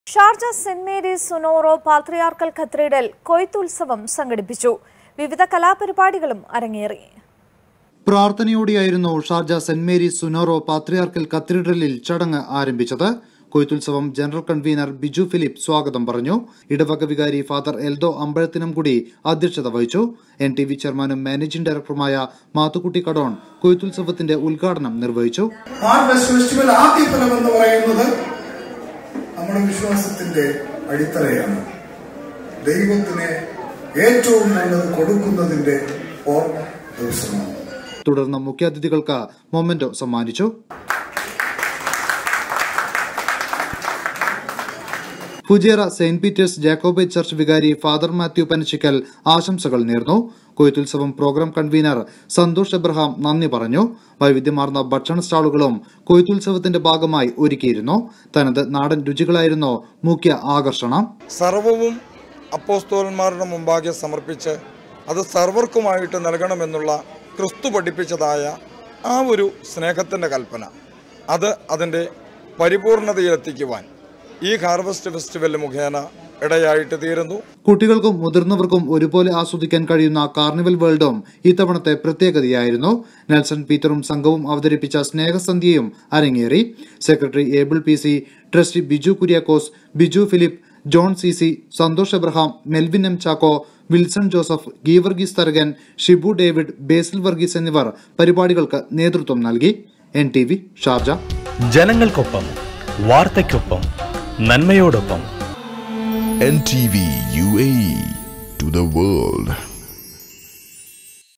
Sharjah Saint Mary's Sunoro patriarchal cathedral കൊയ്ത്തുത്സവം സംഘടിപ്പിച്ചു വിവിധ കലാപരിപാടികളും അരങ്ങേറി പ്രാർത്ഥനയോടെയായിരുന്നു Sharjah Saint Mary's Sunoro patriarchal cathedral ചടങ്ങ് ആരംഭിച്ചത് കൊയ്ത്തുത്സവം ജനറൽ കൺവീനർ ബിജു ഫിലിപ്പ് സ്വാഗതം പറഞ്ഞു ഇടവക വികാരി ഫാദർ എൽദോ അമ്പഴത്തിനും കൂടി അധ്യക്ഷത വഹിച്ചു എൻ ടി വി ചെയർമാനും മാനേജിംഗ് ഡയറക്ടറുമായ മാത്തുക്കുട്ടി കടോൺ കൊയ്ത്തുത്സവത്തിന്റെ ഉദ്ഘാടനം നിർവഹിച്ചു ഹാർവെസ്റ്റ് ഫെസ്റ്റിവൽ ആദ്യ ഫലം എന്ന് പറയുന്നത് നമ്മുടെ വിശ്വാസത്തിന്റെ അടിത്തറയാണ് ദൈവത്തിന് ഏറ്റവും നല്ലത് കൊടുക്കുന്നതിന്റെ ഓർമ്മ ദിവസമാണ് തുടർന്ന് മുഖ്യാതിഥികൾക്ക് മൊമെന്റോ സമ്മാനിച്ചു Fujairah Saint Peter's Jacobite church വികാരി ഫാദർ മാത്യു പനച്ചിക്കൽ ആശംസകൾ നേർന്നു കൊയ്ത്തുത്സവം പ്രോഗ്രാം കൺവീനർ സന്തോഷ് എബ്രഹാം നന്ദി പറഞ്ഞു വൈവിധ്യമാർന്ന ഭക്ഷണ സ്റ്റാളുകളും കൊയ്ത്തുത്സവത്തിന്റെ ഭാഗമായി ഒരുക്കിയിരുന്നു തനത് നാടൻ രുചികളായിരുന്നു മുഖ്യ ആകർഷണം സർവവും അപ്പോസ്തോലന്മാരുടെ മുമ്പാകെ സമർപ്പിച്ച് അത് സർവർക്കുമായിട്ട് നൽകണമെന്നുള്ള ക്രിസ്തു പഠിപ്പിച്ചതായ ആ ഒരു സ്നേഹത്തിൻ്റെ കൽപ്പന അത് അതിൻ്റെ പരിപൂർണതയിലെത്തിക്കുവാൻ ഈ ഹാർവസ്റ്റ് ഫെസ്റ്റിവൽ മുഖേന ഇടയായിട്ട് തീരുന്നു കുട്ടികൾക്കും മുതിർന്നവർക്കും ഒരുപോലെ ആസ്വദിക്കാൻ കഴിയുന്ന കാർണിവൽ വേൾഡും ഇത്തവണത്തെ പ്രത്യേകതയായിരുന്നു നെൽസൺ പീറ്ററും സംഘവും അവതരിപ്പിച്ച സ്നേഹസന്ധ്യയും അരങ്ങേറി secretary Able P C trustee Biju Kuriakose Biju Philip John C C Santhosh Abraham Melvin M Chacko Wilson Joseph Geevarghese Tharakan Shibu David Basil Varghese എന്നിവർ പരിപാടികൾക്ക് നേതൃത്വം നൽകി എൻ ടി വി ഷാർജ ജനങ്ങൾക്കൊപ്പം വാർത്തയ്ക്കൊപ്പം നന്മയോടൊപ്പം NTV UAE to the world.